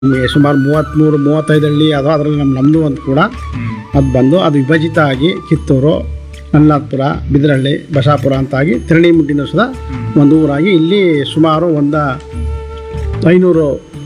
ನಮಗೆ ಸುಮಾರು ಮೂವತ್ತ್ಮೂರು ಮೂವತ್ತೈದು ಹಳ್ಳಿ ಅದು ಅದರಲ್ಲಿ ನಮ್ಮ ನಮ್ಮದು ಒಂದು ಕೂಡ ಅದು ಬಂದು ಅದು ವಿಭಜಿತ ಆಗಿ ಕಿತ್ತೂರು ನನ್ನಾಪುರ ಬಿದರಹಳ್ಳಿ ಬಸಾಪುರ ಅಂತಾಗಿ ತಿರಣಿ ಮುಟ್ಟಿನ ಸುದ ಒಂದು ಊರಾಗಿ ಇಲ್ಲಿ ಸುಮಾರು ಒಂದು ಐನೂರು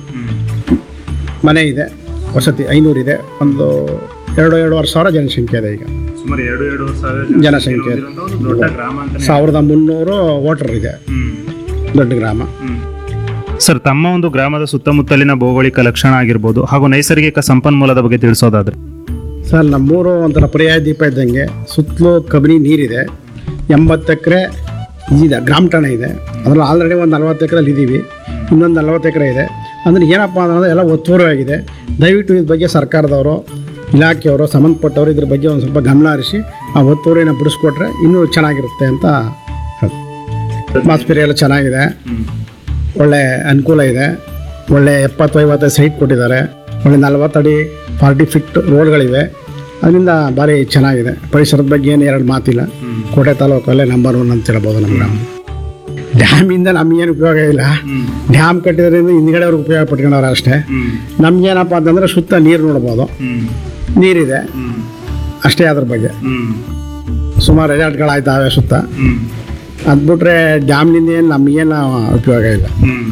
ಮನೆ ಇದೆ ವಸತಿ ಐನೂರಿದೆ ಒಂದು ಎರಡು ಎರಡೂವರೆ ಸಾವಿರ ಜನಸಂಖ್ಯೆ ಇದೆ ಈಗ ಸುಮಾರು ಎರಡು ಎರಡು ಸಾವಿರ ಜನಸಂಖ್ಯೆ ಇದೆ. ಇರೋದ್ರಿಂದ ಒಂದು ದೊಡ್ಡ ಗ್ರಾಮ ಅಂತಾನೆ ಸಾವಿರದ ಮುನ್ನೂರು ವೋಟರ್ ಇದೆ ಹ್ಮ್. ದೊಡ್ಡ ಗ್ರಾಮ ಹ್ಮ್. ಸರ್ ತಮ್ಮ ಒಂದು ಗ್ರಾಮದ ಸುತ್ತಮುತ್ತಲಿನ ಭೌಗೋಳಿಕ ಲಕ್ಷಣ ಆಗಿರ್ಬೋದು ಹಾಗೂ ನೈಸರ್ಗಿಕ ಸಂಪನ್ಮೂಲದ ಬಗ್ಗೆ ತಿಳಿಸೋದಾದ್ರೆ ಸರ್ ನಮ್ಮೂರು ಒಂಥರ ಪರ್ಯಾಯ ದೀಪ ಇದ್ದಂಗೆ ಸುತ್ತಲೂ ಕಬಿನಿ ನೀರಿದೆ ಎಂಬತ್ತು ಎಕರೆ ಇದೆ ಗ್ರಾಮ ಠಾಣೆ ಇದೆ ಅದರಲ್ಲಿ ಆಲ್ರೆಡಿ ಒಂದು ನಲ್ವತ್ತು ಎಕರೆಲ್ಲಿ ಇದ್ದೀವಿ ಇನ್ನೊಂದು ನಲ್ವತ್ತು ಎಕರೆ ಇದೆ ಅಂದರೆ ಏನಪ್ಪ ಅಂದ್ರೆ ಎಲ್ಲ ಒತ್ತುವರಿ ಆಗಿದೆ ದಯವಿಟ್ಟು ಇದ್ರ ಬಗ್ಗೆ ಸರ್ಕಾರದವರು ಇಲಾಖೆಯವರು ಸಂಬಂಧಪಟ್ಟವರು ಇದ್ರ ಬಗ್ಗೆ ಒಂದು ಸ್ವಲ್ಪ ಗಮನ ಹರಿಸಿ ಆ ಒತ್ತುವರಿನ ಬಿಡಿಸ್ಕೊಟ್ರೆ ಇನ್ನೂ ಚೆನ್ನಾಗಿರುತ್ತೆ ಅಂತ ಅಟ್ಮಾಸ್ಫಿಯರ್ ಎಲ್ಲ ಚೆನ್ನಾಗಿದೆ ಒಳ್ಳೆ ಅನುಕೂಲ ಇದೆ ಒಳ್ಳೆ ಎಪ್ಪತ್ತು ಐವತ್ತು ಸೈಟ್ ಕೊಟ್ಟಿದ್ದಾರೆ ಒಳ್ಳೆ ನಲ್ವತ್ತಡಿ ಫಾರ್ಟಿ ಫಿಟ್ ರೋಡ್ಗಳಿವೆ ಅದರಿಂದ ಭಾರಿ ಚೆನ್ನಾಗಿದೆ ಪರಿಸರದ ಬಗ್ಗೆ ಏನು ಎರಡು ಮಾತಿಲ್ಲ ಕೋಟೆ ತಾಲೂಕಲ್ಲೇ ನಂಬರ್ ಒನ್ ಅಂತ ಹೇಳ್ಬೋದು ನಮ್ಮ ಗ್ರಾಮ ಡ್ಯಾಮಿಂದ ನಮಗೇನು ಉಪಯೋಗ ಇಲ್ಲ ಡ್ಯಾಮ್ ಕಟ್ಟಿದ್ರಿಂದ ಹಿಂದ್ಗಡೆಯವ್ರಿಗೆ ಉಪಯೋಗ ಪಟ್ಕೊಂಡವ್ರೆ ಅಷ್ಟೇ ನಮ್ಗೇನಪ್ಪ ಅಂತಂದರೆ ಸುತ್ತ ನೀರು ನೋಡ್ಬೋದು ನೀರಿದೆ ಅಷ್ಟೇ ಅದ್ರ ಬಗ್ಗೆ ಸುಮಾರು ರೆಸಾರ್ಟ್ಗಳಾಯ್ತಾವೆ ಸುತ್ತ ಅದು ಬಿಟ್ರೆ ಡ್ಯಾಮ್ನಿಂದ ಏನು ನಮಗೇನು ಉಪಯೋಗ ಇಲ್ಲ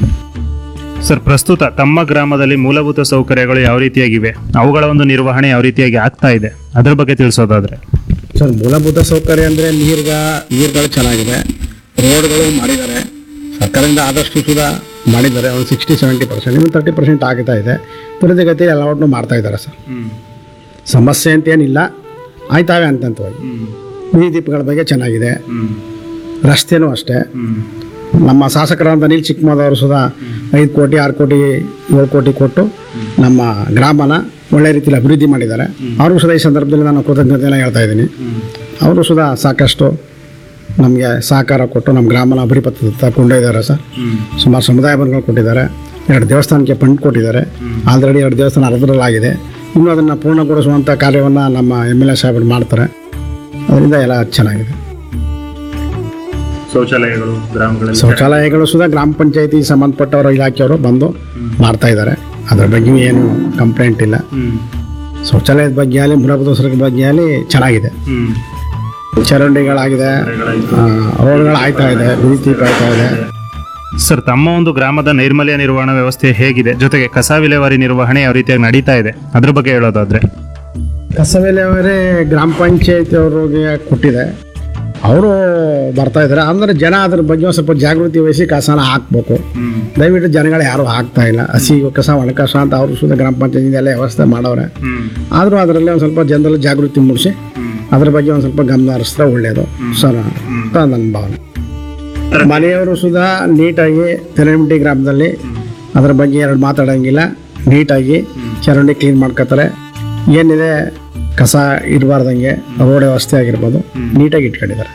ಸರ್ ಪ್ರಸ್ತುತ ತಮ್ಮ ಗ್ರಾಮದಲ್ಲಿ ಮೂಲಭೂತ ಸೌಕರ್ಯಗಳು ಯಾವ ರೀತಿಯಾಗಿವೆ ಅವುಗಳ ಒಂದು ನಿರ್ವಹಣೆ ಯಾವ ರೀತಿಯಾಗಿ ಆಗ್ತಾ ಇದೆ ಅದ್ರ ಬಗ್ಗೆ ತಿಳಿಸೋದಾದ್ರೆ ಸರ್ ಮೂಲಭೂತ ಸೌಕರ್ಯ ಅಂದರೆ ನೀರ್ಗ ನೀರುಗಳು ಚೆನ್ನಾಗಿದೆ ರೋಡ್ಗಳು ಮಾಡಿದ್ದಾರೆ ಸರ್ಕಾರದಿಂದ ಆದಷ್ಟು ಸುಧಾ ಮಾಡಿದ್ದಾರೆ ಒಂದು ಸಿಕ್ಸ್ಟಿ ಸೆವೆಂಟಿ ಪರ್ಸೆಂಟ್ ಇನ್ನು ತರ್ಟಿ ಪರ್ಸೆಂಟ್ ಆಗ್ತಾ ಇದೆ ತ್ವರಿತಗತಿ ಎಲ್ಲವನ್ನೂ ಮಾಡ್ತಾ ಇದ್ದಾರೆ ಸರ್ ಸಮಸ್ಯೆ ಅಂತ ಏನಿಲ್ಲ ಆಯ್ತಾವೆ ಅಂತಂತವಾಗಿ ಬೀದಿ ದೀಪಗಳ ಬಗ್ಗೆ ಚೆನ್ನಾಗಿದೆ ರಸ್ತೆನೂ ಅಷ್ಟೇ ನಮ್ಮ ಶಾಸಕರಾದ ಅನಿಲ್ ಚಿಕ್ಕಮದವರು ಸುಧಾ ಐದು ಕೋಟಿ ಆರು ಕೋಟಿ ಏಳು ಕೋಟಿ ಕೊಟ್ಟು ನಮ್ಮ ಗ್ರಾಮನ ಒಳ್ಳೆ ರೀತಿಯಲ್ಲಿ ಅಭಿವೃದ್ಧಿ ಮಾಡಿದ್ದಾರೆ ಅವರು ಸುಧಾ ಈ ಸಂದರ್ಭದಲ್ಲಿ ನಾನು ಕೃತಜ್ಞತೆಯನ್ನು ಹೇಳ್ತಾ ಇದ್ದೀನಿ ಅವರು ಸುಧಾ ಸಾಕಷ್ಟು ನಮಗೆ ಸಹಕಾರ ಕೊಟ್ಟು ನಮ್ಮ ಗ್ರಾಮನ ಅಭಿವೃದ್ಧಿ ಕೊಂಡೊಯ್ದಾರೆ ಸರ್ ಸುಮಾರು ಸಮುದಾಯ ಭವನಗಳು ಕೊಟ್ಟಿದ್ದಾರೆ ಎರಡು ದೇವಸ್ಥಾನಕ್ಕೆ ಫಂಡ್ ಕೊಟ್ಟಿದ್ದಾರೆ ಆಲ್ರೆಡಿ ಎರಡು ದೇವಸ್ಥಾನ ಅರ್ಧದಲ್ಲಾಗಿದೆ ಇನ್ನೂ ಅದನ್ನು ಪೂರ್ಣಗೊಳಿಸುವಂಥ ಕಾರ್ಯವನ್ನು ನಮ್ಮ ಎಮ್ ಎಲ್ ಎ ಸಾಹೇಬರು ಮಾಡ್ತಾರೆ ಅದರಿಂದ ಎಲ್ಲ ಚೆನ್ನಾಗಿದೆ ಶೌಚಾಲಯಗಳು ಗ್ರಾಮಗಳಲ್ಲಿ ಶೌಚಾಲಯಗಳು ಸುಧಾ ಗ್ರಾಮ ಪಂಚಾಯತಿ ಸಂಬಂಧಪಟ್ಟವರ ಇಲಾಖೆಯವರು ಬಂದು ಮಾಡ್ತಾ ಇದ್ದಾರೆ ಅದ್ರ ಬಗ್ಗೆ ಏನು ಕಂಪ್ಲೇಂಟ್ ಇಲ್ಲ ಶೌಚಾಲಯದ ಬಗ್ಗೆ ಆಗಲಿ ಮೂಲಭೂತ ಸರಕು ಬಗ್ಗೆ ಆಗಲಿ ಚೆನ್ನಾಗಿದೆ ಚರಂಡಿಗಳಾಗಿದೆ ಆ, ರೋಡ್ಗಳು ಆಯ್ತಾ ಇದೆ ಬೀದಿ ದೀಪ ಆಯ್ತಾ ಇದೆ ಸರ್ ತಮ್ಮ ಒಂದು ಗ್ರಾಮದ ನೈರ್ಮಲ್ಯ ನಿರ್ವಹಣಾ ವ್ಯವಸ್ಥೆ ಹೇಗಿದೆ ಜೊತೆಗೆ ಕಸ ವಿಲೇವಾರಿ ನಿರ್ವಹಣೆ ಯಾವ ರೀತಿಯಾಗಿ ನಡೀತಾ ಇದೆ ಅದ್ರ ಬಗ್ಗೆ ಹೇಳೋದಾದ್ರೆ ಕಸ ವಿಲೇವಾರಿ ಗ್ರಾಮ ಪಂಚಾಯತಿ ಅವ್ರಿಗೆ ಕೊಟ್ಟಿದೆ ಅವರು ಬರ್ತಾ ಇದ್ದಾರೆ ಅಂದರೆ ಜನ ಅದ್ರ ಬಗ್ಗೆ ಒಂದು ಸ್ವಲ್ಪ ಜಾಗೃತಿ ವಹಿಸಿ ಕಸನ ಹಾಕ್ಬೇಕು ದಯವಿಟ್ಟು ಜನಗಳು ಯಾರು ಹಾಕ್ತಾ ಇಲ್ಲ ಹಸಿ ಕಸ ಒಣ ಕಸ ಅಂತ ಅವರು ಸುದ ಗ್ರಾಮ ಪಂಚಾಯತಿಯಿಂದ ಎಲ್ಲ ವ್ಯವಸ್ಥೆ ಮಾಡವ್ರೆ ಆದರೂ ಅದರಲ್ಲಿ ಒಂದು ಸ್ವಲ್ಪ ಜನರಲ್ಲಿ ಜಾಗೃತಿ ಮೂಡಿಸಿ ಅದ್ರ ಬಗ್ಗೆ ಒಂದು ಸ್ವಲ್ಪ ಗಮನ ಹರಿಸಿದ್ರೆ ಒಳ್ಳೆಯದು ಸರ್ ಅಂತ ನನ್ನ ಭಾವನೆ ಮನೆಯವರು ಸುಧಾ ನೀಟಾಗಿ ತೆರೆಮಟ್ಟಿ ಗ್ರಾಮದಲ್ಲಿ ಅದ್ರ ಬಗ್ಗೆ ಎರಡು ಮಾತಾಡೋಂಗಿಲ್ಲ ನೀಟಾಗಿ ಚರಂಡಿ ಕ್ಲೀನ್ ಮಾಡ್ಕೋತಾರೆ ಏನಿದೆ ಕಸ ಇರಬಾರ್ದಂಗೆ ರೋಡ್ ವ್ಯವಸ್ಥೆ ಆಗಿರ್ಬೋದು ನೀಟಾಗಿ ಇಟ್ಕೊಂಡಿದ್ದಾರೆ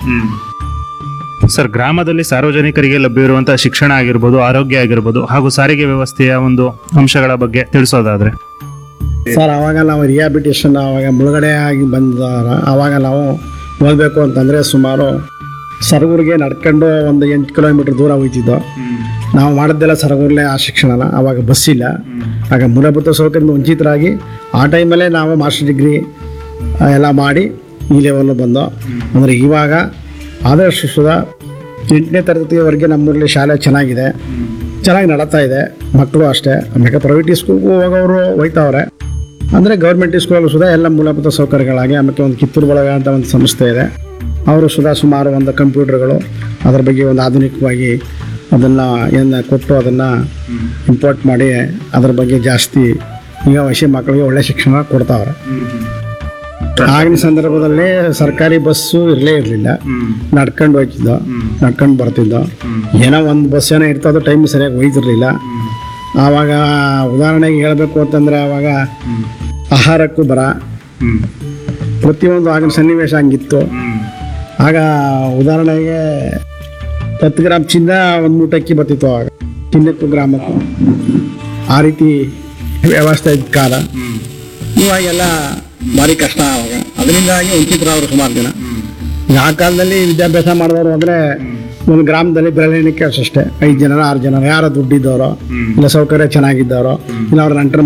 ಸರ್ ಗ್ರಾಮದಲ್ಲಿ ಸಾರ್ವಜನಿಕರಿಗೆ ಲಭ್ಯವಿರುವಂತಹ ಶಿಕ್ಷಣ ಆಗಿರ್ಬೋದು ಆರೋಗ್ಯ ಆಗಿರ್ಬೋದು ಹಾಗೂ ಸಾರಿಗೆ ವ್ಯವಸ್ಥೆಯ ಒಂದು ಅಂಶಗಳ ಬಗ್ಗೆ ತಿಳಿಸೋದಾದ್ರೆ ಸರ್ ಆವಾಗ ನಾವು ರಿಹಾಬಿಟೇಷನ್ ಆವಾಗ ಮುಳುಗಡೆ ಆಗಿ ಬಂದಾರ ಆವಾಗ ನಾವು ಹೋಗ್ಬೇಕು ಅಂತಂದರೆ ಸುಮಾರು ಸರಗೂರಿಗೆ ನಡ್ಕೊಂಡು ಒಂದು ಎಂಟು ಕಿಲೋಮೀಟ್ರ್ ದೂರ ಹೋಗ್ತಿದ್ದೋ ನಾವು ಮಾಡಿದ್ದೆಲ್ಲ ಸರಗೂರಲ್ಲೇ ಆ ಶಿಕ್ಷಣನ ಆವಾಗ ಬಸ್ ಇಲ್ಲ ಆಗ ಮೂಲಭೂತ ಸೌಕರ್ಯದಿಂದ ವಂಚಿತರಾಗಿ ಆ ಟೈಮಲ್ಲೇ ನಾವು ಮಾಸ್ಟರ್ ಡಿಗ್ರಿ ಆ, ಎಲ್ಲ ಮಾಡಿ ಈ ಲೆವೆಲ್ಲು ಬಂದೋ ಅಂದರೆ ಇವಾಗ ಆದಷ್ಟು ಸುಧಾ ಎಂಟನೇ ತರಗತಿಯವರೆಗೆ ನಮ್ಮೂರಲ್ಲಿ ಶಾಲೆ ಚೆನ್ನಾಗಿದೆ ಚೆನ್ನಾಗಿ ನಡೀತಾ ಇದೆ ಮಕ್ಕಳು ಅಷ್ಟೇ ಆಮೇಲೆ ಪ್ರೈವೇಟ್ ಸ್ಕೂಲ್ಗೂ ಹೋಗೋರು ಹೋಯ್ತಾವ್ರೆ ಅಂದರೆ ಗೌರ್ಮೆಂಟ್ ಸ್ಕೂಲಲ್ಲೂ ಸುಧಾ ಎಲ್ಲ ಮೂಲಭೂತ ಸೌಕರ್ಯಗಳಾಗಿ ಆಮೇಲೆ ಒಂದು ಕಿತ್ತೂರು ಬಳಗ ಅಂತ ಒಂದು ಸಂಸ್ಥೆ ಇದೆ ಅವರು ಸುಧಾ ಸುಮಾರು ಒಂದು ಕಂಪ್ಯೂಟರ್ಗಳು ಅದರ ಬಗ್ಗೆ ಒಂದು ಆಧುನಿಕವಾಗಿ ಅದನ್ನು ಏನು ಕೊಟ್ಟು ಅದನ್ನು ಇಂಪೋರ್ಟ್ ಮಾಡಿ ಅದರ ಬಗ್ಗೆ ಜಾಸ್ತಿ ಈಗ ವಯಸ್ಸಿನ ಮಕ್ಕಳಿಗೆ ಒಳ್ಳೆ ಶಿಕ್ಷಣ ಕೊಡ್ತಾವ್ರೆ ಆಗಿನ ಸಂದರ್ಭದಲ್ಲಿ ಸರ್ಕಾರಿ ಬಸ್ಸು ಇರಲೇ ಇರಲಿಲ್ಲ ನಡ್ಕೊಂಡು ಹೋಗ್ತಿದ್ದೋ ನಡ್ಕೊಂಡು ಬರ್ತಿದ್ದೋ ಏನೋ ಒಂದು ಬಸ್ ಏನೋ ಇರ್ತದೋ ಟೈಮ್ ಸರಿಯಾಗಿ ಒಯ್ತಿರ್ಲಿಲ್ಲ ಆವಾಗ ಉದಾಹರಣೆಗೆ ಹೇಳಬೇಕು ಅಂತಂದರೆ ಆವಾಗ ಆಹಾರಕ್ಕೂ ಬರ ಪ್ರತಿಯೊಂದು ಆಗಿನ ಸನ್ನಿವೇಶ ಹಂಗಿತ್ತು ಆಗ ಉದಾಹರಣೆಗೆ ಹತ್ತು ಗ್ರಾಮ್ ಚಿನ್ನ ಒಂದು ಮೂಟೆ ಅಕ್ಕಿ ಬರ್ತಿತ್ತು ಆವಾಗ ಚಿನ್ನಕ್ಕೂ ಗ್ರಾಮಕ್ಕೂ ಆ ರೀತಿ ವ್ಯವಸ್ಥೆ ಇದ್ದ ಕಾಲ ಇವಾಗೆಲ್ಲ ಭಾರಿ ಕಷ್ಟ ಆವಾಗ ಅದರಿಂದಾಗಿ ವಂಚಿತರಾದರು ಸುಮಾರು ಜನ ಈಗ ಆ ಕಾಲದಲ್ಲಿ ವಿದ್ಯಾಭ್ಯಾಸ ಮಾಡಿದವರು ಅಂದರೆ ಒಂದು ಗ್ರಾಮದಲ್ಲಿ ಬೆರಳೆಣಿಕೆ ಅಷ್ಟೇ ಐದು ಜನರ ಆರು ಜನ ಯಾರ ದುಡ್ಡಿದ್ದವರು ಇಲ್ಲ ಸೌಕರ್ಯ ಚೆನ್ನಾಗಿದ್ದವರು ಇಲ್ಲ ಅವ್ರ ನಂಟರ